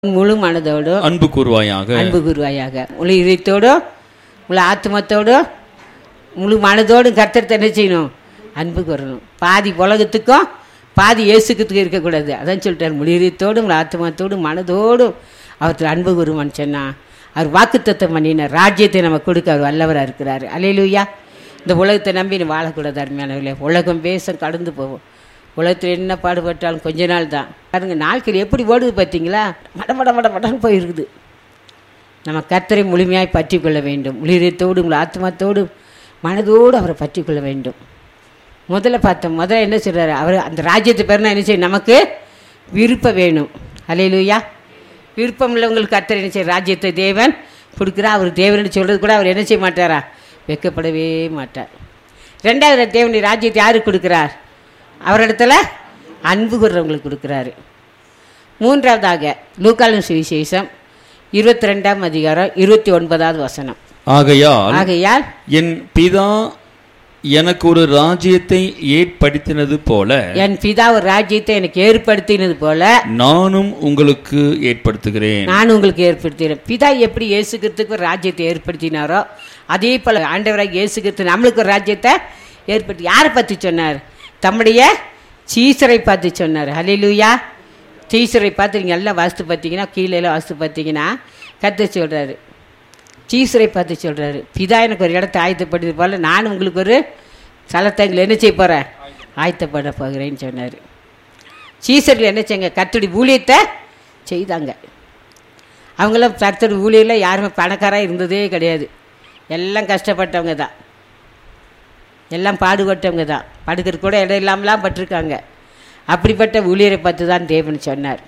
முழு மனதோடும் அன்பு கூறுவாயாக அன்பு குருவாயாக முழு இதயத்தோடும் முழு ஆத்மத்தோடும் முழு மனதோடும் கர்த்தர் என்ன செய்யணும் அன்பு கூறணும் பாதி உலகத்துக்கும் பாதி இயேசுக்கு இருக்கக்கூடாது அதான் சொல்லிட்டார் முழு இதயத்தோடும் முழு ஆத்மத்தோடும் மனதோடும் அவர்கிட்ட அன்பு குருவான்னு சொன்னா அவர் வாக்குத்தத்தம் பண்ணினார் ராஜ்யத்தை நம்ம கொடுக்க அவர் வல்லவராக இருக்கிறார் அலையிலுயா இந்த உலகத்தை நம்பி நீ வாழக்கூடாது அருமையானவர்களே உலகம் பேசம் கடந்து போவோம் உலகத்தில் என்ன பாடுபட்டாலும் கொஞ்ச நாள் தான் பாருங்க நாட்கள் எப்படி ஓடுது பார்த்தீங்களா மட மட மட மடன்னு போயிருக்குது நம்ம கர்த்தரை முழுமையாய் பற்றி கொள்ள வேண்டும் உளிரியத்தோடு உங்கள் ஆத்மாத்தோடு மனதோடு அவரை பற்றி கொள்ள வேண்டும் முதல்ல பார்த்தோம் முதல்ல என்ன சொல்கிறாரு அவர் அந்த ராஜ்யத்தை பேர்னா என்ன செய்யும் நமக்கு விருப்பம் வேணும் அலையிலுயா விருப்பம் உள்ளவங்களுக்கு கர்த்தர் என்ன செய்ய ராஜ்யத்தை தேவன் கொடுக்குறா அவர் தேவன் சொல்கிறது கூட அவர் என்ன செய்ய மாட்டாரா வெட்கப்படவே மாட்டார் ரெண்டாவது தேவனுடைய ராஜ்யத்தை யாருக்கு கொடுக்குறார் அவரிடத்துல அன்பு கூறுறவங்களுக்கு கொடுக்குறாரு மூன்றாவதாக லூக்காலின் சுவிசேஷம் இருபத்தி ரெண்டாம் அதிகாரம் இருபத்தி ஒன்பதாவது வசனம் ஆகையால் ஆகையால் என் பிதா எனக்கு ஒரு ராஜ்யத்தை ஏற்படுத்தினது போல என் பிதா ஒரு ராஜ்யத்தை எனக்கு ஏற்படுத்தினது போல நானும் உங்களுக்கு ஏற்படுத்துகிறேன் நான் உங்களுக்கு ஏற்படுத்தினேன் பிதா எப்படி இயேசுக்கிறதுக்கு ஒரு ராஜ்யத்தை ஏற்படுத்தினாரோ அதே போல ஆண்டவராக இயேசுக்கிறது நம்மளுக்கு ஒரு ராஜ்யத்தை ஏற்படுத்தி யாரை பற்றி சொன்னார் தம்முடைய சீசரை பார்த்து சொன்னார் ஹலிலூயா சீசரை பார்த்து நீங்கள் எல்லாம் வாஸ்து பார்த்தீங்கன்னா கீழே எல்லாம் வாஸ்து பார்த்தீங்கன்னா கற்று சொல்கிறாரு சீசரை பார்த்து சொல்கிறாரு பிதா எனக்கு ஒரு இடத்த ஆயத்தப்படுது போல நான் உங்களுக்கு ஒரு ஸ்தலத்தங்களை என்ன செய்ய போகிறேன் ஆயத்தப்பட போகிறேன்னு சொன்னார் சீசர்கள் என்ன செய்யுங்க கத்துடி ஊழியத்தை செய்தாங்க அவங்களாம் கர்த்தர் ஊழியரில் யாருமே பணக்காராக இருந்ததே கிடையாது எல்லாம் கஷ்டப்பட்டவங்க தான் எல்லாம் பாடுபட்டவங்க தான் படுக்கிற கூட இடம் இல்லாமலாம் பட்டிருக்காங்க அப்படிப்பட்ட ஊழியரை பார்த்து தான் தேவன் சொன்னார்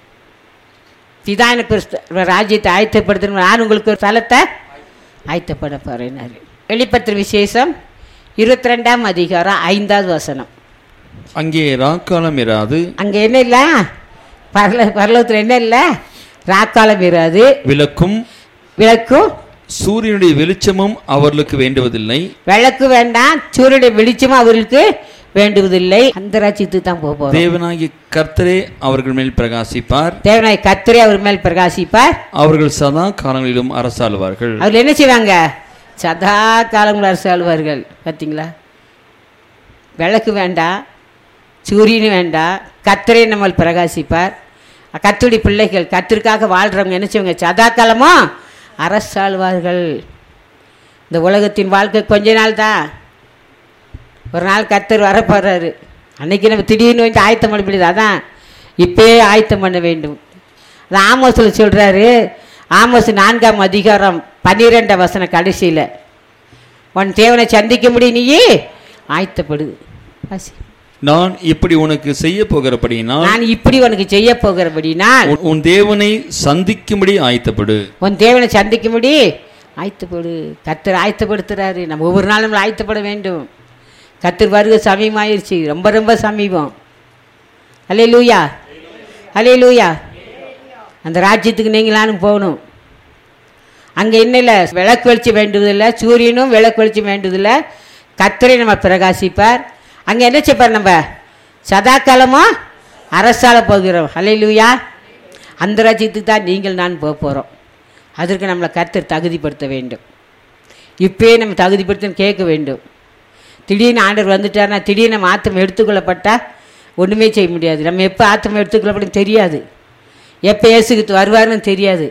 பிதா எனக்கு ஒரு ஸ்த- ஒரு ராஜ்யத்தை ஆயத்தப்படுத்தணும் நான் உங்களுக்கு ஒரு ஸ்தலத்தை ஆயத்தப்பட போகிறேன்னாரு வெளிப்பத்திர விசேஷம் இருபத்தி ரெண்டாம் அதிகாரம் ஐந்தாவது வசனம் அங்கே ராக்காலம் இராது அங்கே என்ன இல்லை பரல பரலோகத்தில் என்ன இல்லை ராக்காலம் இராது விளக்கும் விளக்கும் சூரியனுடைய வெளிச்சமும் அவர்களுக்கு வேண்டுவதில்லை விளக்கு வேண்டாம் சூரியனுடைய வெளிச்சமும் அவர்களுக்கு வேண்டுவதில்லை அந்த ராஜ்யத்துக்கு தான் போக போகிறோம் தேவனாகிய கர்த்தரே அவர்கள் மேல் பிரகாசிப்பார் தேவனாய் கத்திரை அவர் மேல் பிரகாசிப்பார் அவர்கள் சதா காலங்களிலும் அரசாளுவார்கள் அவர் என்ன செய்வாங்க சதா காலங்கள் அரசாழ்வார்கள் பார்த்தீங்களா விளக்கு வேண்டாம் சூரியன் வேண்டாம் கத்திரை நம்ம பிரகாசிப்பார் கத்துடி பிள்ளைகள் கத்திற்காக வாழ்கிறவங்க என்ன செய்வாங்க சதா காலமும் அரசாழ்வார்கள் இந்த உலகத்தின் வாழ்க்கை கொஞ்ச நாள் தான் ஒரு நாள் கத்தர் வரப்போறாரு அன்னைக்கு நம்ம திடீர்னு வந்து ஆயத்தம் பண்ண முடியாது அதான் இப்பயே ஆயத்தம் பண்ண வேண்டும் அது ஆமோஸில் சொல்கிறாரு ஆமோஸ் நான்காம் அதிகாரம் பன்னிரெண்டாம் வசனம் கடைசியில் உன் தேவனை சந்திக்க முடியும் நீயே ஆயத்தப்படுது வாசி. நான் இப்படி உனக்கு செய்ய போகிறபடியினால் நான் இப்படி உனக்கு செய்ய போகிறபடினால் உன்- உன் தேவனை சந்திக்கும்படி ஆயத்தப்படு உன் தேவனை சந்திக்கும்படி ஆயத்தப்படு கத்தர் ஆயத்தப்படுத்துறாரு நம்ம ஒவ்வொரு நாளும் நம்மளை ஆயத்தப்பட வேண்டும் கத்தர் வருகை சமீபமாயிருச்சு ரொம்ப ரொம்ப சமீபம் அலே லூயா அலே லூயா அந்த ராஜ்யத்துக்கு நீங்களானும் போகணும் அங்கே என்ன இல்லை விளக்கு வெளிச்சம் வேண்டுவதில்லை சூரியனும் விளக்கு வெளிச்சம் வேண்டுவதில்லை கத்தரை நம்ம பிரகாசிப்பார் அங்கே என்ன செய்ப்பார் நம்ம சதா காலமும் அரசால போகிறோம் ஹalleluya அந்த ராஜ்யத்துக்கு தான் நீங்கள் நான் போக போகிறோம் அதற்கு நம்மளை கர்த்தர் தகுதிப்படுத்த வேண்டும் இப்பயே நம்ம தகுதிப்படுத்தணும் கேட்க வேண்டும் திடீர்னு ஆண்டவர் வந்துட்டார்னா திடீர்னு நம்ம ஆத்தம் எடுத்துக்கொள்ளப்பட்டால் ஒன்றுமே செய்ய முடியாது நம்ம எப்போ ஆத்தம் எடுத்துக்கொள்ளப்படும் தெரியாது எப்போ இயேசுக்கு வருவாருன்னு தெரியாது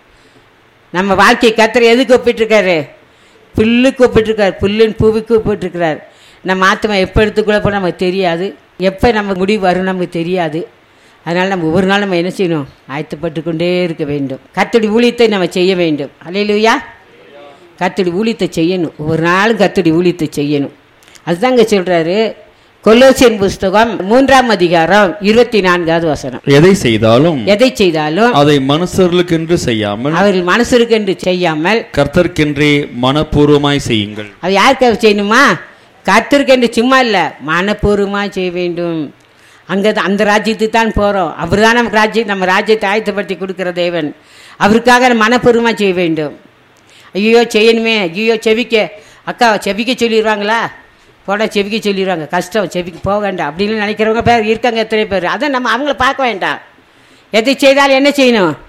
நம்ம வாழ்க்கையை கத்தரை எதுக்கு ஒப்பிட்டிருக்காரு புல்லுக்கு ஒப்பிட்டிருக்காரு புல்லுன்னு பூவுக்கு ஒப்பிட்டிருக்கிறார் நம்ம ஆத்மா எப்போ எடுத்துக்கொள்ளப்போ நமக்கு தெரியாது எப்போ நம்ம முடிவு வரும் நமக்கு தெரியாது அதனால் நம்ம ஒவ்வொரு நாள் நம்ம என்ன செய்யணும் ஆயத்தப்பட்டு கொண்டே இருக்க வேண்டும் கத்தடி ஊழியத்தை நம்ம செய்ய வேண்டும் அல்லையிலுயா கத்தடி ஊழியத்தை செய்யணும் ஒவ்வொரு நாளும் கத்தடி ஊழியத்தை செய்யணும் அதுதான் இங்கே சொல்கிறாரு கொல்லோசியன் புஸ்தகம் மூன்றாம் அதிகாரம் இருபத்தி நான்காவது வசனம் எதை செய்தாலும் எதை செய்தாலும் அதை மனுஷர்களுக்கென்று செய்யாமல் அவர்கள் மனசுக்கென்று செய்யாமல் கர்த்தர்க்கென்றே மனப்பூர்வமாய் செய்யுங்கள் அது யாருக்காக செய்யணுமா கத்திருக்கென்று சும்மா இல்லை மனப்பூர்வமாக செய்ய வேண்டும் அங்கே அந்த ராஜ்யத்துக்கு தான் போகிறோம் அவர் தான் நமக்கு ராஜ்யம் நம்ம ராஜ்யத்தை ஆயத்தப்படுத்தி கொடுக்குற தேவன் அவருக்காக நம்ம மனப்பூர்வமாக செய்ய வேண்டும் ஐயோ செய்யணுமே ஐயோ செவிக்க அக்கா செவிக்க சொல்லிடுவாங்களா போட செவிக்க சொல்லிடுவாங்க கஷ்டம் செவிக்கு போக வேண்டாம் அப்படின்னு நினைக்கிறவங்க பேர் இருக்காங்க எத்தனை பேர் அதை நம்ம அவங்கள பார்க்க வேண்டாம் எதை செய்தால் என்ன செய்யணும்